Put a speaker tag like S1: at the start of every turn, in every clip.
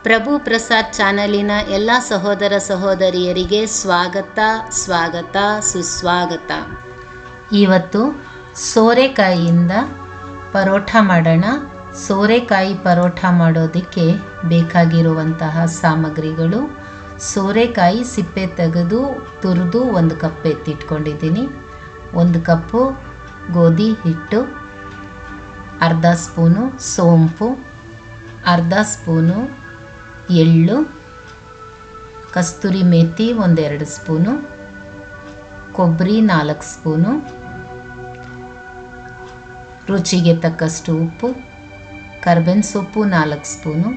S1: ಪ್ರಭು ಪ್ರಸಾದ್ ಚಾನಲಿನ ಎಲ್ಲ ಸಹೋದರ ಸಹೋದರಿಯರಿಗೆ ಸ್ವಾಗತ ಸ್ವಾಗತ ಸುಸ್ವಾಗತ ಇವತ್ತು ಸೋರೆಕಾಯಿಯಿಂದ ಪರೋಠ ಮಾಡೋಣ ಸೋರೆಕಾಯಿ ಪರೋಠ ಮಾಡೋದಕ್ಕೆ ಬೇಕಾಗಿರುವಂತಹ ಸಾಮಗ್ರಿಗಳು ಸೋರೆಕಾಯಿ ಸಿಪ್ಪೆ ತೆಗೆದು ತುರಿದು ಒಂದು ಕಪ್ ಎತ್ತಿಟ್ಕೊಂಡಿದ್ದೀನಿ ಒಂದು ಕಪ್ಪು ಗೋಧಿ ಹಿಟ್ಟು ಅರ್ಧ ಸ್ಪೂನು ಸೋಂಪು ಅರ್ಧ ಸ್ಪೂನು ಎಳ್ಳು ಕಸ್ತೂರಿ ಮೇಥಿ ಒಂದೆರಡು ಸ್ಪೂನು ಕೊಬ್ಬರಿ ನಾಲ್ಕು ಸ್ಪೂನು ರುಚಿಗೆ ತಕ್ಕಷ್ಟು ಉಪ್ಪು ಕರ್ಬೇವಿನ ಸೊಪ್ಪು ನಾಲ್ಕು ಸ್ಪೂನು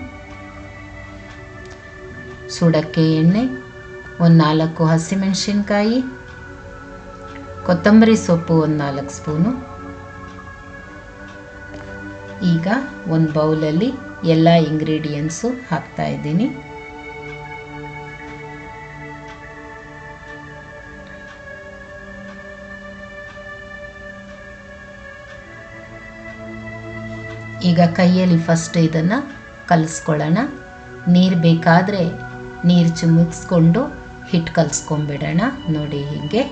S1: ಸುಡಕ್ಕೆ ಎಣ್ಣೆ ಒಂದು ನಾಲ್ಕು ಹಸಿಮೆಣಸಿನ್ಕಾಯಿ ಕೊತ್ತಂಬರಿ ಸೊಪ್ಪು ಒಂದು ನಾಲ್ಕು ಸ್ಪೂನು ಈಗ ಒಂದು ಬೌಲಲ್ಲಿ ಎಲ್ಲ ಇಂಗ್ರೀಡಿಯೆಂಟ್ಸು ಹಾಕ್ತಾ ಇದ್ದೀನಿ ಈಗ ಕೈಯಲ್ಲಿ ಫಸ್ಟ್ ಇದನ್ನು ಕಲಿಸ್ಕೊಳ್ಳೋಣ ನೀರು ಬೇಕಾದರೆ ನೀರು ಚಿಮುಕ್ಸ್ಕೊಂಡು ಹಿಟ್ಟು ಕಲಿಸ್ಕೊಂಬಿಡೋಣ ನೋಡಿ ಹೀಗೆ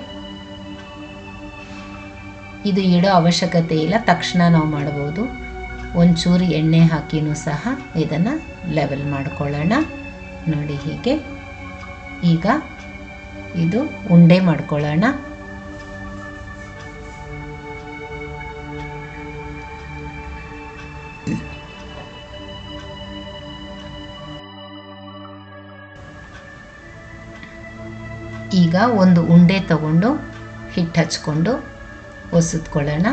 S1: ಇದು ಇಡೋ ಅವಶ್ಯಕತೆ ಇಲ್ಲ ತಕ್ಷಣ ನಾವು ಮಾಡ್ಬೋದು ಒಂಚೂರು ಎಣ್ಣೆ ಹಾಕಿನೂ ಸಹ ಇದನ್ನು ಲೆವೆಲ್ ಮಾಡ್ಕೊಳ್ಳೋಣ ನೋಡಿ ಹೀಗೆ ಈಗ ಇದು ಉಂಡೆ ಮಾಡ್ಕೊಳ್ಳೋಣ ಈಗ ಒಂದು ಉಂಡೆ ತಗೊಂಡು ಹಿಟ್ಟು ಹಚ್ಕೊಂಡು ಒಸದ್ಕೊಳ್ಳೋಣ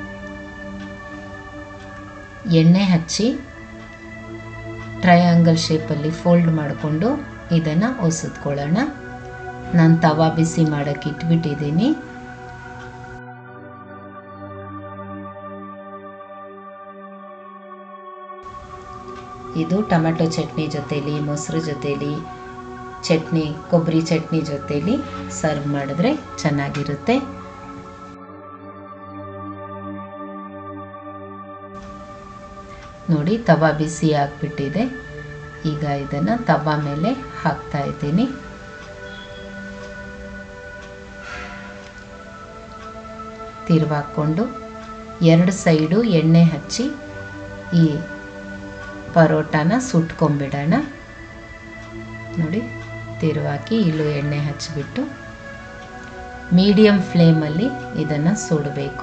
S1: ಎಣ್ಣೆ ಹಚ್ಚಿ ಟ್ರಯಾಂಗಲ್ ಶೇಪಲ್ಲಿ ಫೋಲ್ಡ್ ಮಾಡಿಕೊಂಡು ಇದನ್ನು ಒಸದ್ಕೊಳ್ಳೋಣ ನಾನು ತವಾ ಬಿಸಿ ಮಾಡೋಕ್ಕೆ ಇಟ್ಬಿಟ್ಟಿದ್ದೀನಿ ಇದು ಟೊಮೆಟೊ ಚಟ್ನಿ ಜೊತೇಲಿ ಮೊಸರು ಜೊತೇಲಿ ಚಟ್ನಿ ಕೊಬ್ಬರಿ ಚಟ್ನಿ ಜೊತೇಲಿ ಸರ್ವ್ ಮಾಡಿದ್ರೆ ಚೆನ್ನಾಗಿರುತ್ತೆ ನೋಡಿ ತವಾ ಬಿಸಿ ಆಗಿಬಿಟ್ಟಿದೆ ಈಗ ಇದನ್ನು ತವಾ ಮೇಲೆ ಹಾಕ್ತಾ ಇದ್ದೀನಿ ತಿರುವಾಕೊಂಡು ಎರಡು ಸೈಡು ಎಣ್ಣೆ ಹಚ್ಚಿ ಈ ಪರೋಟಾನ ಸುಟ್ಕೊಂಬಿಡೋಣ ನೋಡಿ ತಿರುವಾಕಿ ಇಲ್ಲೂ ಎಣ್ಣೆ ಹಚ್ಚಿಬಿಟ್ಟು ಮೀಡಿಯಮ್ ಫ್ಲೇಮಲ್ಲಿ ಇದನ್ನು ಸುಡಬೇಕು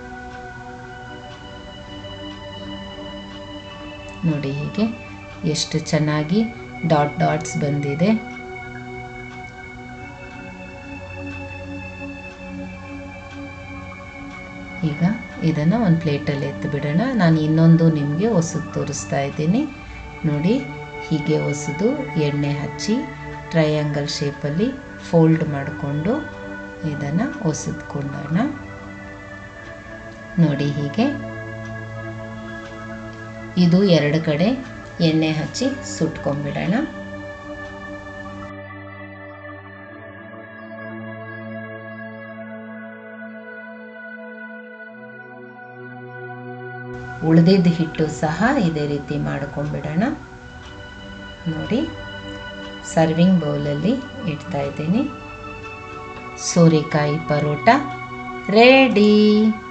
S1: ನೋಡಿ ಹೀಗೆ ಎಷ್ಟು ಚೆನ್ನಾಗಿ ಡಾಟ್ ಡಾಟ್ಸ್ ಬಂದಿದೆ ಈಗ ಇದನ್ನು ಒಂದು ಪ್ಲೇಟಲ್ಲಿ ಎತ್ತು ಬಿಡೋಣ ನಾನು ಇನ್ನೊಂದು ನಿಮಗೆ ಹೊಸದು ತೋರಿಸ್ತಾ ಇದ್ದೀನಿ ನೋಡಿ ಹೀಗೆ ಹೊಸದು ಎಣ್ಣೆ ಹಚ್ಚಿ ಟ್ರಯಾಂಗಲ್ ಶೇಪಲ್ಲಿ ಫೋಲ್ಡ್ ಮಾಡಿಕೊಂಡು ಇದನ್ನು ಹೊಸದ್ಕೊಂಡೋಣ ನೋಡಿ ಹೀಗೆ ಇದು ಎರಡು ಕಡೆ ಎಣ್ಣೆ ಹಚ್ಚಿ ಸುಟ್ಕೊಂಡ್ಬಿಡೋಣ ಉಳಿದಿದ್ದ ಹಿಟ್ಟು ಸಹ ಇದೇ ರೀತಿ ಮಾಡ್ಕೊಂಡ್ಬಿಡೋಣ ನೋಡಿ ಸರ್ವಿಂಗ್ ಬೌಲಲ್ಲಿ ಇಡ್ತಾ ಇದ್ದೀನಿ ಸೋರೆಕಾಯಿ ಪರೋಟ ರೆಡಿ